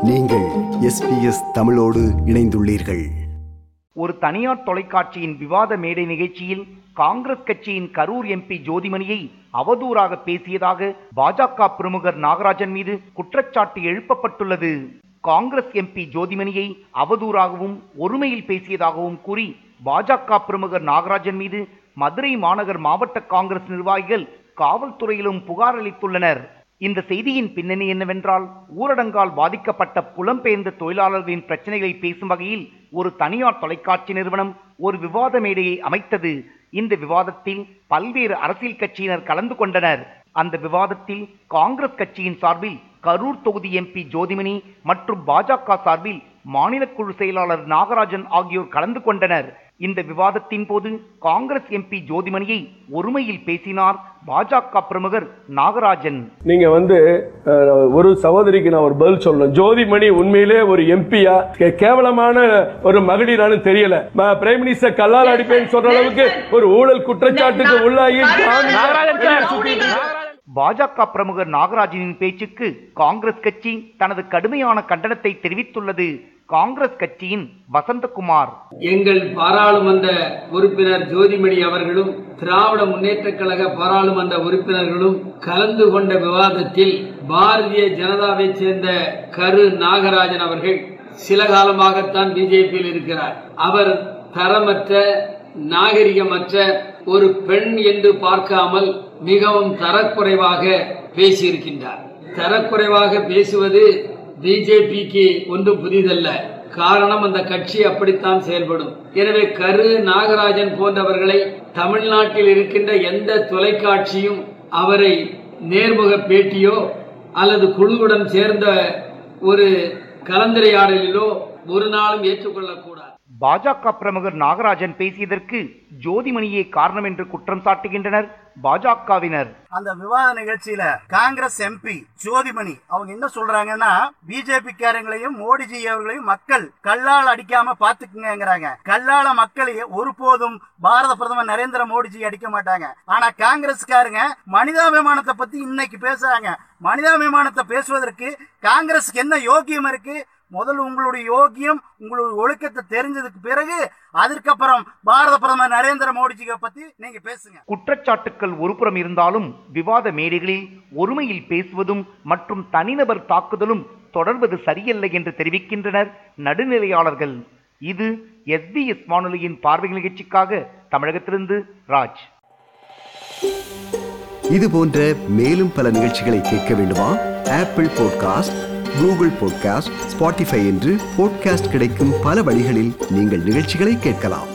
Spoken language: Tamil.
நீங்கள் எஸ்பிஎஸ் தமிழோடு இணைந்துள்ளீர்கள் ஒரு தனியார் தொலைக்காட்சியின் விவாத மேடை நிகழ்ச்சியில் காங்கிரஸ் கட்சியின் கரூர் எம்பி ஜோதிமணியை அவதூறாக பேசியதாக பாஜக பிரமுகர் நாகராஜன் மீது குற்றச்சாட்டு எழுப்பப்பட்டுள்ளது காங்கிரஸ் எம்பி ஜோதிமணியை அவதூறாகவும் ஒருமையில் பேசியதாகவும் கூறி பாஜக பிரமுகர் நாகராஜன் மீது மதுரை மாநகர் மாவட்ட காங்கிரஸ் நிர்வாகிகள் காவல்துறையிலும் புகார் அளித்துள்ளனர் இந்த செய்தியின் பின்னணி என்னவென்றால் ஊரடங்கால் பாதிக்கப்பட்ட புலம்பெயர்ந்த தொழிலாளர்களின் பிரச்சனைகளை பேசும் வகையில் ஒரு தனியார் தொலைக்காட்சி நிறுவனம் ஒரு விவாத மேடையை அமைத்தது இந்த விவாதத்தில் பல்வேறு அரசியல் கட்சியினர் கலந்து கொண்டனர் அந்த விவாதத்தில் காங்கிரஸ் கட்சியின் சார்பில் கரூர் தொகுதி எம்பி ஜோதிமணி மற்றும் பாஜக சார்பில் மாநில குழு செயலாளர் நாகராஜன் ஆகியோர் கலந்து கொண்டனர் இந்த விவாதத்தின் போது காங்கிரஸ் எம்பி ஜோதிமணியை ஒருமையில் பேசினார் பாஜக பிரமுகர் நாகராஜன் நீங்க வந்து அஹ், ஒரு சகோதரிக்கு நான் ஒரு பதில் சொல்லணும் ஜோதிமணி உண்மையிலே ஒரு எம்பியா கேவலமான ஒரு மகளிரானு தெரியல ம- பிரைம் மினிஸ்டர் கல்லால் அடிப்பேன்னு சொல்ற அளவுக்கு ஒரு ஊழல் குற்றச்சாட்டுக்கு உள்ளாகி ஜாமீன் வெளியே சுத்திட்டு இருக்காங்க. பாஜக பிரமுகர் நாகராஜனின் பேச்சுக்கு காங்கிரஸ் கட்சி தனது கடுமையான கண்டனத்தை தெரிவித்துள்ளது காங்கிரஸ் கட்சியின் வசந்தகுமார் எங்கள் பாராளுமன்ற உறுப்பினர் ஜோதிமணி அவர்களும் திராவிட முன்னேற்றக் கழக பாராளுமன்ற உறுப்பினர்களும் கலந்து கொண்ட விவாதத்தில் பாரதிய ஜனதாவைச் சேர்ந்த கரு நாகராஜன் அவர்கள் சில காலமாகத்தான் பிஜேபியில் இருக்கிறார் அவர் தரமற்ற நாகரிகமற்ற ஒரு பெண் என்று பார்க்காமல் மிகவும் தரக்குறைவாக பேசியிருக்கின்றார் தரக்குறைவாக பேசுவது பிஜேபிக்கு ஒன்றும் புதிதல்ல காரணம் அந்த கட்சி அப்படித்தான் செயல்படும் எனவே கரு நாகராஜன் போன்றவர்களை தமிழ்நாட்டில் இருக்கின்ற எந்த தொலைக்காட்சியும் அவரை நேர்முக பேட்டியோ அல்லது குழுவுடன் சேர்ந்த ஒரு கலந்துரையாடலிலோ ஒரு நாளும் ஏற்றுக்கொள்ளக்கூடாது பாஜக பிரமுகர் நாகராஜன் பேசியதற்கு ஜோதிமணியே காரணம் என்று குற்றம் சாட்டுகின்றனர் பாஜகவினர் அந்த விவாத நிகழ்ச்சியில காங்கிரஸ் எம்பி ஜோதிமணி அவங்க என்ன சொல்றாங்கன்னா பிஜேபி காரங்களையும் மோடிஜி அவர்களையும் மக்கள் கல்லால் அடிக்காம பாத்துக்குங்கிறாங்க கல்லால மக்களை ஒருபோதும் பாரத பிரதமர் நரேந்திர மோடிஜி அடிக்க மாட்டாங்க ஆனா காங்கிரஸ்காரங்க மனிதாபிமானத்தை பத்தி இன்னைக்கு பேசுறாங்க மனிதாபிமானத்தை பேசுவதற்கு காங்கிரஸுக்கு என்ன யோக்கியம் இருக்கு முதல்ல உங்களுடைய யோக்கியம் உங்களுடைய ஒழுக்கத்தை தெரிஞ்சதுக்கு பிறகு அதற்கப்புறம் பாரத பிரதமர் நரேந்திர மோடிஜியை பத்தி நீங்க பேசுங்க குற்றச்சாட்டுக்கள் ஒருபுறம் இருந்தாலும் விவாத மேடைகளில் ஒருமையில் பேசுவதும் மற்றும் தனிநபர் தாக்குதலும் தொடர்வது சரியல்ல என்று தெரிவிக்கின்றனர் நடுநிலையாளர்கள் இது எஸ்பிஎஸ் வானொலியின் பார்வை நிகழ்ச்சிக்காக தமிழகத்திலிருந்து ராஜ் இது போன்ற மேலும் பல நிகழ்ச்சிகளை கேட்க வேண்டுமா Apple podcast Google podcast Spotify என்று பாட்காஸ்ட் கிடைக்கும் பல வழிகளில் நீங்கள் நிகழ்ச்சிகளை கேட்கலாம்